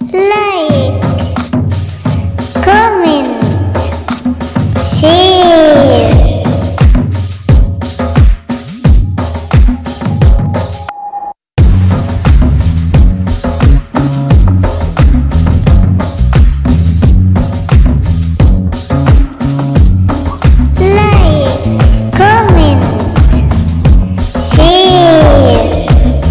like, comment, share. Like, comment, share.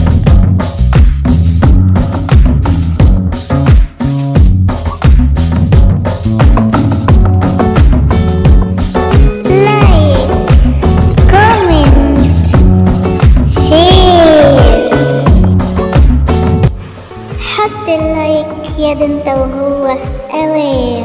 like, comment, share حط اللايك يا ده انت وهو اوام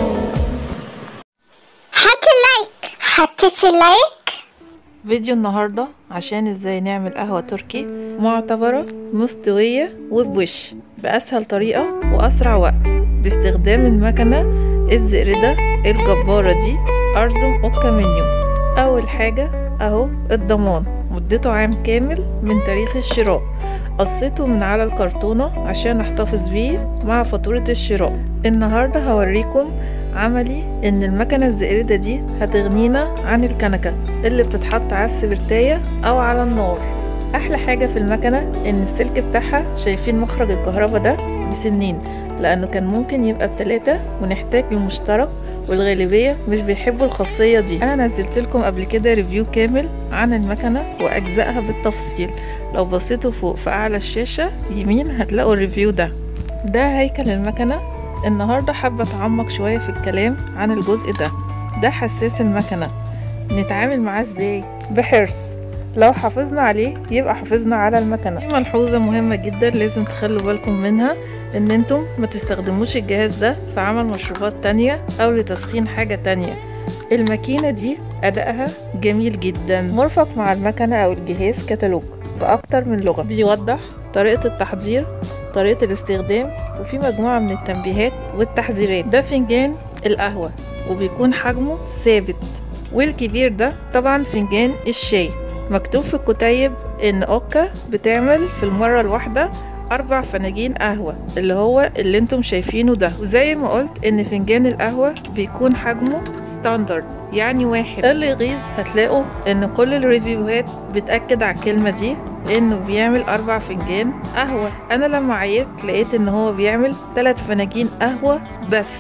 حط اللايك حطيت اللايك فيديو النهاردة عشان ازاي نعمل قهوة تركي معتبرة مستوية وبوش بأسهل طريقة وأسرع وقت باستخدام المكنة الزئردة الجبارة دي أرزم أوكا منيو أول حاجة أهو الضمان مدته عام كامل من تاريخ الشراء قصيته من على الكرتونة عشان احتفظ بيه مع فاتورة الشراء النهاردة هوريكم عملي ان المكنة الزئردة دي هتغنينا عن الكنكة اللي بتتحط على السبرتاية او على النار احلى حاجة في المكنة ان السلك بتاعها شايفين مخرج الكهرباء ده بسنين لانه كان ممكن يبقى بتلاتة ونحتاج لمشترك والغالبية مش بيحبوا الخاصية دي انا نزلت لكم قبل كده ريفيو كامل عن المكنة واجزائها بالتفصيل لو بصيتوا فوق في اعلى الشاشة يمين هتلاقوا الريفيو ده ده هيكل المكنة النهاردة حابة أتعمق شوية في الكلام عن الجزء ده ده حساس المكنة نتعامل معاه ازاي بحرص لو حافظنا عليه يبقى حافظنا على المكنة في ملحوظة مهمة جدا لازم تخلوا بالكم منها ان انتم ما تستخدموش الجهاز ده في عمل مشروبات تانية او لتسخين حاجة تانية الماكينة دي أدائها جميل جدا مرفق مع المكنة أو الجهاز كتالوج بأكتر من لغة بيوضح طريقة التحضير طريقة الاستخدام وفي مجموعة من التنبيهات والتحذيرات ده فنجان القهوة وبيكون حجمه ثابت والكبير ده طبعا فنجان الشاي مكتوب في الكتيب ان اوكا بتعمل في المرة الواحدة اربع فناجين قهوة اللي هو اللي انتم شايفينه ده وزي ما قلت ان فنجان القهوة بيكون حجمه ستاندرد يعني واحد اللي يغيظ هتلاقوا ان كل الريفيوهات بتأكد على الكلمة دي انه بيعمل اربع فنجان قهوة انا لما عيرت لقيت ان هو بيعمل ثلاث فناجين قهوة بس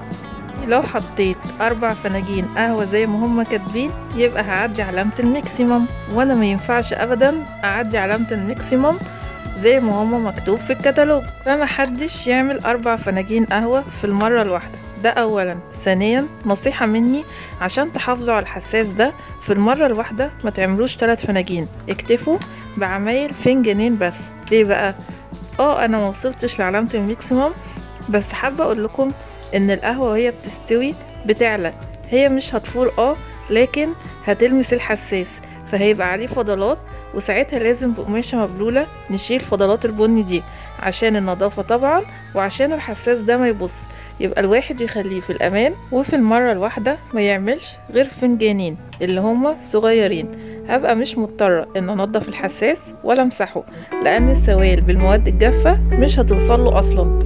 لو حطيت اربع فناجين قهوة زي ما هما كاتبين يبقى هعدي علامة الميكسيمم وانا ما ينفعش ابدا اعدي علامة الميكسيمم زي ما هما مكتوب في الكتالوج فما حدش يعمل اربع فناجين قهوة في المرة الواحدة ده اولا ثانيا نصيحة مني عشان تحافظوا على الحساس ده في المرة الواحدة ما تعملوش ثلاث فناجين اكتفوا بعمايل فنجانين بس ليه بقى اه انا ما وصلتش لعلامة الميكسيمم بس حابة اقول لكم ان القهوة وهي بتستوي بتعلى هي مش هتفور اه لكن هتلمس الحساس فهيبقى عليه فضلات وساعتها لازم بقماشة مبلولة نشيل فضلات البني دي عشان النظافة طبعا وعشان الحساس ده ما يبص يبقى الواحد يخليه في الأمان وفي المرة الواحدة ما يعملش غير فنجانين اللي هما صغيرين هبقى مش مضطرة ان انضف الحساس ولا امسحه لان السوائل بالمواد الجافة مش هتوصله اصلا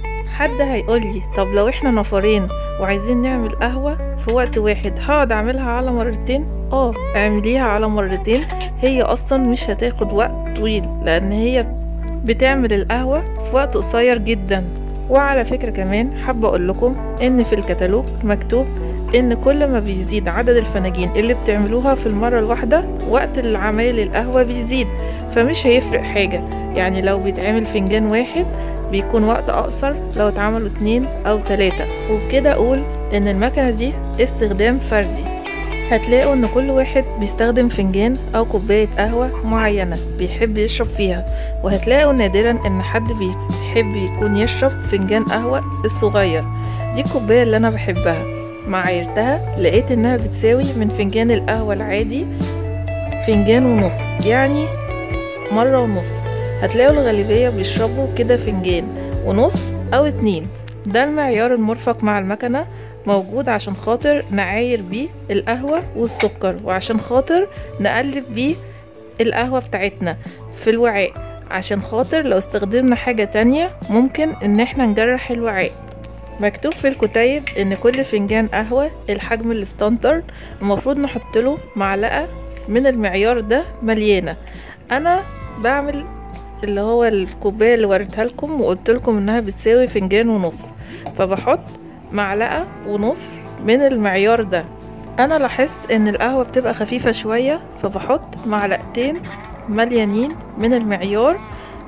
حد هيقولي طب لو احنا نفرين وعايزين نعمل قهوة في وقت واحد هقعد اعملها على مرتين اه اعمليها على مرتين هي اصلا مش هتاخد وقت طويل لان هي بتعمل القهوة في وقت قصير جدا وعلى فكرة كمان حابة اقول لكم ان في الكتالوج مكتوب ان كل ما بيزيد عدد الفناجين اللي بتعملوها في المرة الواحدة وقت العمايل القهوة بيزيد فمش هيفرق حاجة يعني لو بيتعمل فنجان واحد بيكون وقت أقصر لو اتعملوا اتنين أو تلاتة وبكده أقول إن المكنة دي استخدام فردي هتلاقوا إن كل واحد بيستخدم فنجان أو كوباية قهوة معينة بيحب يشرب فيها وهتلاقوا نادرا إن حد بيحب يكون يشرب فنجان قهوة الصغير دي الكوباية اللي أنا بحبها مع عيرتها لقيت إنها بتساوي من فنجان القهوة العادي فنجان ونص يعني مرة ونص هتلاقوا الغالبية بيشربوا كده فنجان ونص أو اتنين ده المعيار المرفق مع المكنة موجود عشان خاطر نعاير بيه القهوة والسكر وعشان خاطر نقلب بيه القهوة بتاعتنا في الوعاء عشان خاطر لو استخدمنا حاجة تانية ممكن ان احنا نجرح الوعاء مكتوب في الكتيب ان كل فنجان قهوة الحجم الستاندرد المفروض نحط له معلقة من المعيار ده مليانة انا بعمل اللي هو الكوباية اللي وريتها لكم وقلت لكم انها بتساوي فنجان ونص فبحط معلقة ونص من المعيار ده انا لاحظت ان القهوة بتبقى خفيفة شوية فبحط معلقتين مليانين من المعيار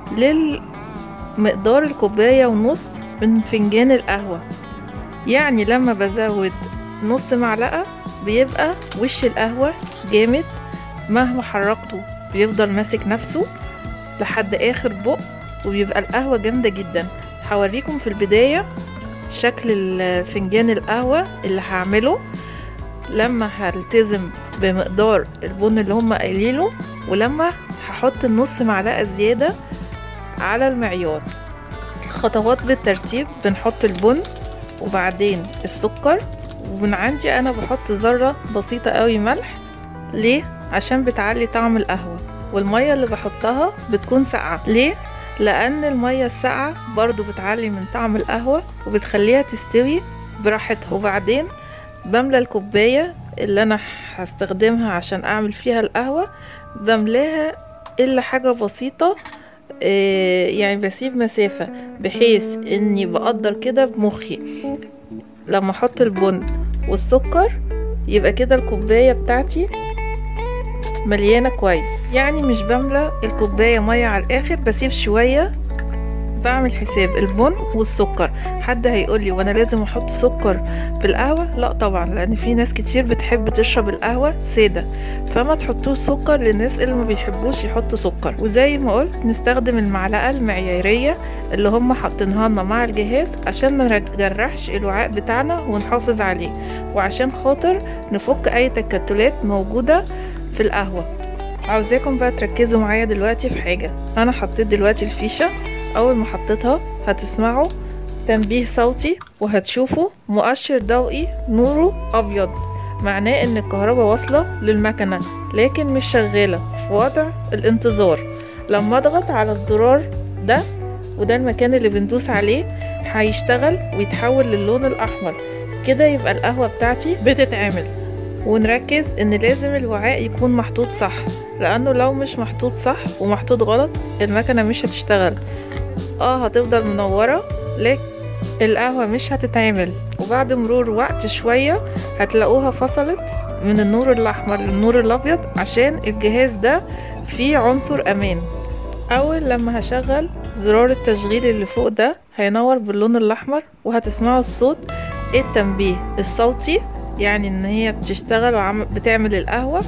للمقدار الكوباية ونص من فنجان القهوة يعني لما بزود نص معلقة بيبقى وش القهوة جامد مهما حركته بيفضل ماسك نفسه لحد اخر بق وبيبقى القهوة جامدة جدا هوريكم في البداية شكل فنجان القهوة اللي هعمله لما هلتزم بمقدار البن اللي هم قايلينه ولما هحط النص معلقة زيادة على المعيار الخطوات بالترتيب بنحط البن وبعدين السكر ومن عندي انا بحط ذرة بسيطة قوي ملح ليه عشان بتعلي طعم القهوة والمية اللي بحطها بتكون ساقعة ليه لان المية الساقعة برضو بتعلي من طعم القهوة وبتخليها تستوي براحتها وبعدين بملى الكوباية اللي انا هستخدمها عشان اعمل فيها القهوة بملاها الا حاجة بسيطة إيه يعني بسيب مسافة بحيث اني بقدر كده بمخي لما احط البن والسكر يبقى كده الكوباية بتاعتي مليانة كويس يعني مش بملى الكوباية مية على الاخر بسيب شوية بعمل حساب البن والسكر حد هيقولي وانا لازم احط سكر في القهوة لا طبعا لان في ناس كتير بتحب تشرب القهوة سادة فما تحطوش سكر للناس اللي ما بيحبوش يحطوا سكر وزي ما قلت نستخدم المعلقة المعيارية اللي هم حاطينها لنا مع الجهاز عشان ما نجرحش الوعاء بتاعنا ونحافظ عليه وعشان خاطر نفك اي تكتلات موجودة في القهوة عاوزاكم بقى تركزوا معايا دلوقتي في حاجة انا حطيت دلوقتي الفيشة اول ما حطيتها هتسمعوا تنبيه صوتي وهتشوفوا مؤشر ضوئي نوره ابيض معناه ان الكهرباء واصلة للمكنة لكن مش شغالة في وضع الانتظار لما اضغط على الزرار ده وده المكان اللي بندوس عليه هيشتغل ويتحول للون الاحمر كده يبقى القهوة بتاعتي بتتعمل ونركز ان لازم الوعاء يكون محطوط صح لانه لو مش محطوط صح ومحطوط غلط المكنة مش هتشتغل اه هتفضل منورة لكن القهوة مش هتتعمل وبعد مرور وقت شوية هتلاقوها فصلت من النور الأحمر للنور الأبيض عشان الجهاز ده فيه عنصر أمان أول لما هشغل زرار التشغيل اللي فوق ده هينور باللون الأحمر وهتسمعوا الصوت التنبيه الصوتي يعني ان هي بتشتغل وبتعمل القهوة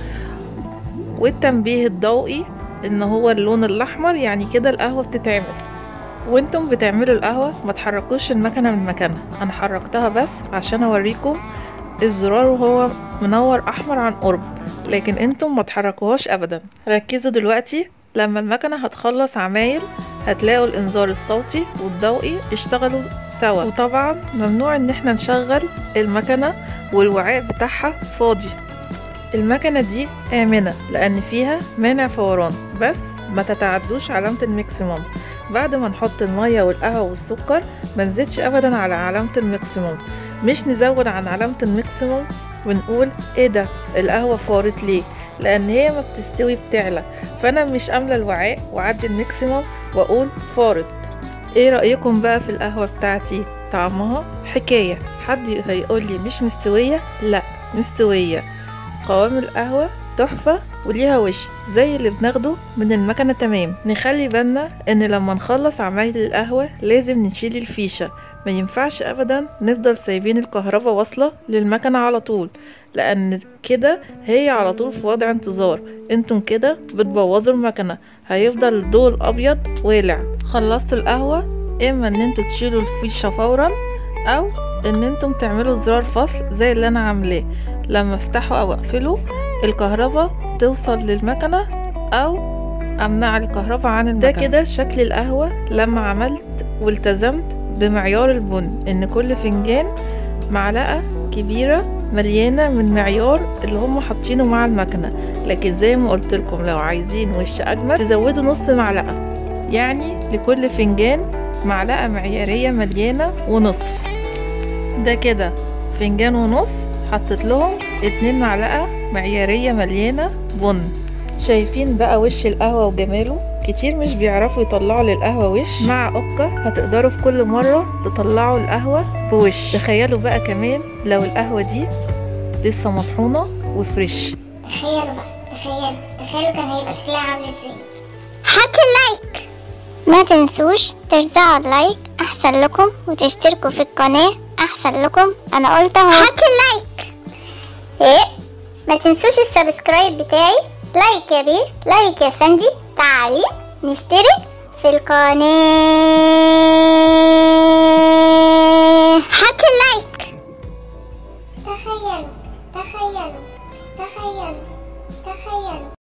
والتنبيه الضوئي ان هو اللون الاحمر يعني كده القهوة بتتعمل وانتم بتعملوا القهوة ما تحركوش المكنة من مكانها انا حركتها بس عشان اوريكم الزرار وهو منور احمر عن قرب لكن انتم ما تحركوهاش ابدا ركزوا دلوقتي لما المكنة هتخلص عمايل هتلاقوا الانذار الصوتي والضوئي اشتغلوا سوا وطبعا ممنوع ان احنا نشغل المكنة والوعاء بتاعها فاضي المكنة دي آمنة لأن فيها مانع فوران بس ما تتعدوش علامة الماكسيموم بعد ما نحط المية والقهوة والسكر ما نزيدش أبدا على علامة الماكسيموم مش نزود عن علامة الماكسيموم ونقول ايه ده القهوة فارت ليه لأن هي ما بتستوي بتعلى فأنا مش أملى الوعاء وأعدي الماكسيموم وأقول فارت ايه رأيكم بقى في القهوة بتاعتي طعمها حكاية حد هيقولي مش مستوية لا مستوية قوام القهوة تحفة وليها وش زي اللي بناخده من المكنة تمام نخلي بالنا ان لما نخلص عمايل القهوة لازم نشيل الفيشة ما ينفعش ابدا نفضل سايبين الكهرباء واصلة للمكنة على طول لان كده هي على طول في وضع انتظار انتم كده بتبوظوا المكنة هيفضل الضوء الابيض والع خلصت القهوة اما ان انتوا تشيلوا الفيشة فورا او ان انتم تعملوا زرار فصل زي اللي انا عاملاه لما افتحه او اقفله الكهرباء توصل للمكنة او امنع الكهرباء عن المكنة ده كده شكل القهوة لما عملت والتزمت بمعيار البن ان كل فنجان معلقة كبيرة مليانة من معيار اللي هم حاطينه مع المكنة لكن زي ما قلت لكم لو عايزين وش اجمل تزودوا نص معلقة يعني لكل فنجان معلقة معيارية مليانة ونصف ده كده فنجان ونص حطيت لهم اتنين معلقة معيارية مليانة بن شايفين بقى وش القهوة وجماله كتير مش بيعرفوا يطلعوا للقهوة وش مع أوكا هتقدروا في كل مرة تطلعوا القهوة بوش تخيلوا بقى كمان لو القهوة دي لسه مطحونة وفريش تخيلوا بقى تخيلوا تخيلوا كان هيبقى شكلها عامل ازاي حط اللايك ما تنسوش ترزعوا اللايك احسن لكم وتشتركوا في القناة احسن لكم انا قلت اهو حط اللايك ايه ما تنسوش السبسكرايب بتاعي لايك يا بيه لايك يا فندي تعالي نشترك في القناة حط اللايك تخيلوا تخيلوا تخيلوا تخيلوا